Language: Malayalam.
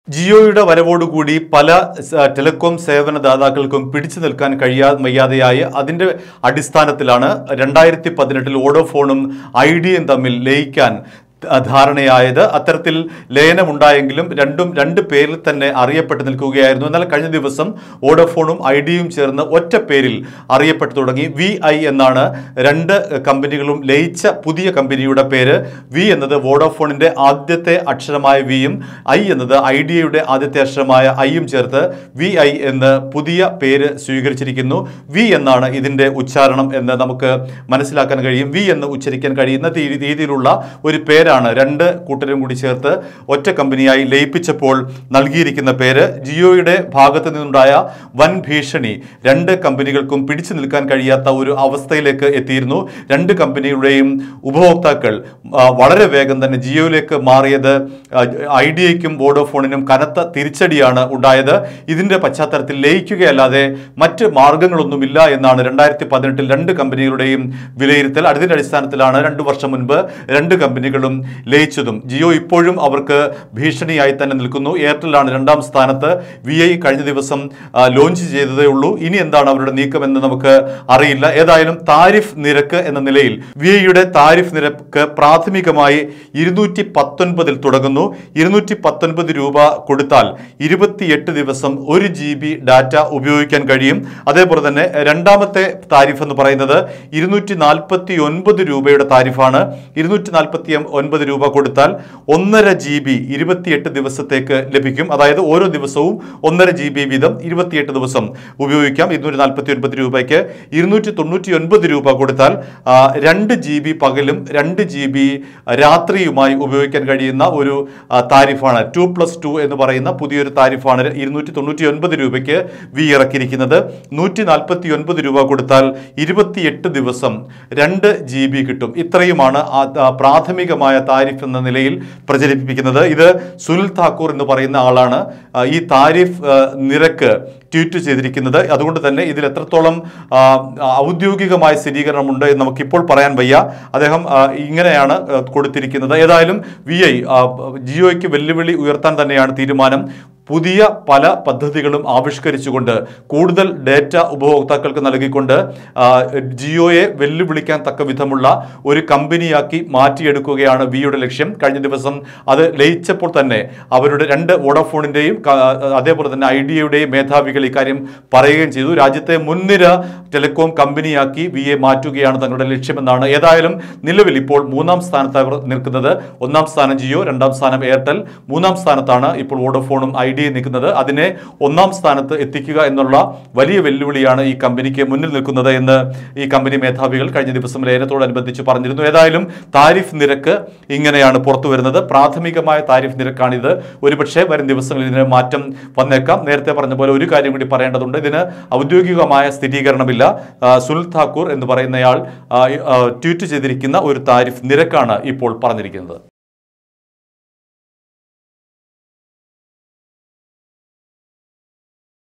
ജിയോയുടെ വരവോടുകൂടി പല സ- ടെലികോം സേവന ദാതാക്കൾക്കും പിടിച്ചു നിൽക്കാൻ കഴിയാ വയ്യാതെയായി അതിന്റെ അടിസ്ഥാനത്തിലാണ് രണ്ടായിരത്തി പതിനെട്ടിൽ വോഡോഫോണും ഐഡിയയും തമ്മിൽ ലയിക്കാൻ ധ- ധാരണയായത് അത്തരത്തിൽ ലയനമുണ്ടായെങ്കിലും രണ്ടും രണ്ട് പേരിൽ തന്നെ അറിയപ്പെട്ടു നിൽക്കുകയായിരുന്നു എന്നാൽ കഴിഞ്ഞ ദിവസം വോഡോഫോണും ഐഡിയയും ചേർന്ന് ഒറ്റ പേരിൽ അറിയപ്പെട്ടു തുടങ്ങി വി ഐ എന്നാണ് രണ്ട് കമ്പനികളും ലയിച്ച പുതിയ കമ്പനിയുടെ പേര് വി എന്നത് വോഡോഫോണിന്റെ ആദ്യത്തെ അക്ഷരമായ വിയും ഐ എന്നത് ഐഡിയയുടെ ആദ്യത്തെ അക്ഷരമായ ഐയും ചേർത്ത് വി ഐ എന്ന് പുതിയ പേര് സ്വീകരിച്ചിരിക്കുന്നു വി എന്നാണ് ഇതിന്റെ ഉച്ചാരണം എന്ന് നമുക്ക് മനസ്സിലാക്കാൻ കഴിയും വി എന്ന് ഉച്ചരിക്കാൻ കഴിയുന്ന തീ- രീതിയിലുള്ള ഒരു പേരാണ് രണ്ട് കൂട്ടരും കൂടി ചേർത്ത് ഒറ്റ കമ്പനിയായി ലയിപ്പിച്ചപ്പോൾ നൽകിയിരിക്കുന്ന പേര് ജിയോയുടെ ഭാഗത്ത് നിന്നുണ്ടായ വൻ ഭീഷണി രണ്ട് കമ്പനികൾക്കും പിടിച്ചു നിൽക്കാൻ കഴിയാത്ത ഒരു അവസ്ഥയിലേക്ക് എത്തിയിരുന്നു രണ്ട് കമ്പനിയുടെയും ഉപഭോക്താക്കൾ ആ, വളരെ വേഗം തന്നെ ജിയോയിലേക്ക് മാറിയത് ആ, ഐഡിയയ്ക്കും വോഡോഫോണിനും കനത്ത തിരിച്ചടിയാണ് ഉണ്ടായത് ഇതിന്റെ പശ്ചാത്തലത്തിൽ ലയിക്കുകയല്ലാതെ മറ്റ് മാർഗങ്ങളൊന്നുമില്ല എന്നാണ് രണ്ടായിരത്തി പതിനെട്ടിൽ രണ്ട് കമ്പനികളുടെയും വിലയിരുത്തൽ അതിന്റെ അടിസ്ഥാനത്തിലാണ് രണ്ടു വർഷം മുൻപ് രണ്ട് കമ്പനികളും ലയിച്ചതും ജിയോ ഇപ്പോഴും അവർക്ക് ഭീഷണിയായി തന്നെ നിൽക്കുന്നു എയർടെലാണ് രണ്ടാം സ്ഥാനത്ത് വി ഐ കഴിഞ്ഞ ദിവസം ആ, ലോഞ്ച് ചെയ്തതേ ഉള്ളൂ ഇനി എന്താണ് അവരുടെ നീക്കമെന്ന് നമുക്ക് അറിയില്ല ഏതായാലും താരിഫ് നിരക്ക് എന്ന നിലയിൽ വി ഐയുടെ താരിഫ് നിരക്ക് പ്രാഥമികമായി ഇരുന്നൂറ്റി പത്തൊൻപതിൽ തുടങ്ങുന്നു ഇരുന്നൂറ്റി പത്തൊൻപത് രൂപ കൊടുത്താൽ ഇരുപത്തിയെട്ട് ദിവസം ഒരു ജി ബി ഡാറ്റ ഉപയോഗിക്കാൻ കഴിയും അതേപോലെ തന്നെ രണ്ടാമത്തെ താരിഫ് എന്ന് പറയുന്നത് ഇരുന്നൂറ്റി നാൽപ്പത്തി ഒൻപത് രൂപയുടെ താരിഫാണ് ഇരുന്നൂറ്റി നാൽപ്പത്തി ഒൻപത് രൂപ കൊടുത്താൽ ഒന്നര ജി ബി ഇരുപത്തിയെട്ട് ദിവസത്തേക്ക് ലഭിക്കും അതായത് ഓരോ ദിവസവും ഒന്നര ജി ബി വീതം ഇരുപത്തിയെട്ട് ദിവസം ഉപയോഗിക്കാം ഇരുന്നൂറ്റി നാൽപ്പത്തി ഒൻപത് രൂപയ്ക്ക് ഇരുന്നൂറ്റി തൊണ്ണൂറ്റി ഒൻപത് രൂപ കൊടുത്താൽ ആ, രണ്ട് ജി ബി പകലും രണ്ട് ജി ബി രാത്രിയുമായി ഉപയോഗിക്കാൻ കഴിയുന്ന ഒരു ആ, താരിഫാണ് ടു പ്ലസ് ടു എന്ന് പറയുന്ന പുതിയൊരു താരിഫാണ് ഇരുന്നൂറ്റി തൊണ്ണൂറ്റി ഒൻപത് രൂപയ്ക്ക് വി ഇറക്കിയിരിക്കുന്നത് നൂറ്റി നാൽപ്പത്തി ഒൻപത് രൂപ കൊടുത്താൽ ഇരുപത്തിയെട്ട് ദിവസം രണ്ട് ജി ബി കിട്ടും ഇത്രയുമാണ് ആ ആ പ്രാഥമികമായ താരിഫ് എന്ന നിലയിൽ പ്രചരിപ്പിക്കുന്നത് ഇത് സുനിൽ താക്കൂർ എന്ന് പറയുന്ന ആളാണ് ആ, ഈ താരിഫ് ആ, നിരക്ക് ട്വീറ്റ് ചെയ്തിരിക്കുന്നത് അതുകൊണ്ട് തന്നെ ഇതിൽ എത്രത്തോളം ആ, ഔദ്യോഗികമായ സ്ഥിരീകരണമുണ്ട് എന്ന് നമുക്കിപ്പോൾ പറയാൻ വയ്യ അദ്ദേഹം ആ, ഇങ്ങനെയാണ് ആ, കൊടുത്തിരിക്കുന്നത് ഏതായാലും വി ഐ ജിയോയ്ക്ക് വെല്ലുവിളി ഉയർത്താൻ തന്നെയാണ് തീരുമാനം പുതിയ പല പദ്ധതികളും ആവിഷ്കരിച്ചുകൊണ്ട് കൂടുതൽ ഡേറ്റ ഉപഭോക്താക്കൾക്ക് നൽകിക്കൊണ്ട് ആ, ജിയോയെ വെല്ലുവിളിക്കാൻ തക്ക വിധമുള്ള ഒരു കമ്പനിയാക്കി മാറ്റിയെടുക്കുകയാണ് വിയുടെ ലക്ഷ്യം കഴിഞ്ഞ ദിവസം അത് ലയിച്ചപ്പോൾ തന്നെ അവരുടെ രണ്ട് വോഡോഫോണിന്റെയും ക- അതേപോലെ തന്നെ ഐഡിയയുടെയും മേധാവികൾ ഇക്കാര്യം പറയുകയും ചെയ്തു രാജ്യത്തെ മുൻനിര ടെലികോം കമ്പനിയാക്കി വി എ മാറ്റുകയാണ് തങ്ങളുടെ ലക്ഷ്യമെന്നാണ് ഏതായാലും നിലവിൽ ഇപ്പോൾ മൂന്നാം സ്ഥാനത്ത് അവർ നിൽക്കുന്നത് ഒന്നാം സ്ഥാനം ജിയോ രണ്ടാം സ്ഥാനം എയർടെൽ മൂന്നാം സ്ഥാനത്താണ് ഇപ്പോൾ വോഡോഫോണും ഐഡിയയും നിൽക്കുന്നത് അതിനെ ഒന്നാം സ്ഥാനത്ത് എത്തിക്കുക എന്നുള്ള വലിയ വെല്ലുവിളിയാണ് ഈ കമ്പനിക്ക് മുന്നിൽ നിൽക്കുന്നത് എന്ന് ഈ കമ്പനി മേധാവികൾ കഴിഞ്ഞ ദിവസം ലയനത്തോടനുബന്ധിച്ച് പറഞ്ഞിരുന്നു ഏതായാലും താരിഫ് നിരക്ക് ഇങ്ങനെയാണ് പുറത്തു വരുന്നത് പ്രാഥമികമായ താരിഫ് നിരക്കാണിത് ഒരുപക്ഷെ വരും ദിവസങ്ങളിൽ ഇതിന് മാറ്റം വന്നേക്കാം നേരത്തെ പറഞ്ഞ പോലെ ഒരു കാര്യം കൂടി പറയേണ്ടതുണ്ട് ഇതിന് ഔദ്യോഗികമായ സ്ഥിരീകരണമില്ല ആ, സുനിൽ താക്കൂർ എന്ന് പറയുന്നയാൾ ആ, ആ, ട്വീറ്റ് ചെയ്തിരിക്കുന്ന ഒരു താരിഫ് നിരക്കാണ് ഇപ്പോൾ പറഞ്ഞിരിക്കുന്നത്